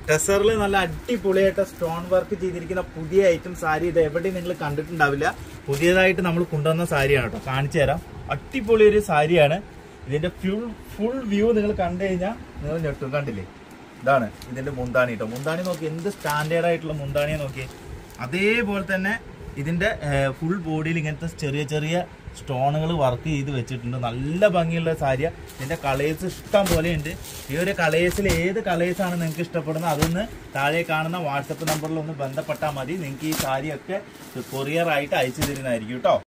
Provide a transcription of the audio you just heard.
ടെസറിൽ നല്ല അടിപൊളിയായിട്ട് stone work ചെയ്തിരിക്കുന്ന പുതിയ ഐറ്റം സാരി ഇത് എവിടെയും നിങ്ങൾ കണ്ടിട്ടുണ്ടാവില്ല പുതിയതായിട്ട് നമ്മൾ കൊണ്ടുവന്ന സാരിയാണ് കേട്ടോ കാണിച്ചു തരാം അടിപൊളി ഒരു സാരിയാണ് ഇതിന്റെ ഫുൾ ഫുൾ വ്യൂ നിങ്ങൾ കണ്ടു കഴിഞ്ഞാൽ നിങ്ങൾ ഞെട്ടും കണ്ടില്ലേ ഇതാണ് ഇതിന്റെ മുന്താണി കേട്ടോ മുന്താണി നോക്കി എന്ത് സ്റ്റാൻഡേർഡ് ആയിട്ടുള്ള മുന്താണിയെ നോക്കി അതേപോലെ തന്നെ ഇതിന്റെ ഫുൾ ബോഡിയിൽ ഇങ്ങനത്തെ ചെറിയ ചെറിയ സ്റ്റോണുകൾ വർക്ക് ചെയ്ത് വെച്ചിട്ടുണ്ട് നല്ല ഭംഗിയുള്ള സാരിയ ഇതിന്റെ കളേഴ്സ് ഇഷ്ടം പോലെ ഉണ്ട് ഈ ഒരു കളേഴ്സിൽ ഏത് കളേഴ്സ് ആണ് നിങ്ങൾക്ക് ഇഷ്ടപ്പെടുന്നത് അതൊന്ന് താഴെ കാണുന്ന വാട്സപ്പ് നമ്പറിൽ ഒന്ന് ബന്ധപ്പെട്ടാൽ മതി നിങ്ങൾക്ക് ഈ സാരിയൊക്കെ കൊറിയർ ആയിട്ട് അയച്ചു തരുന്നതായിരിക്കും കേട്ടോ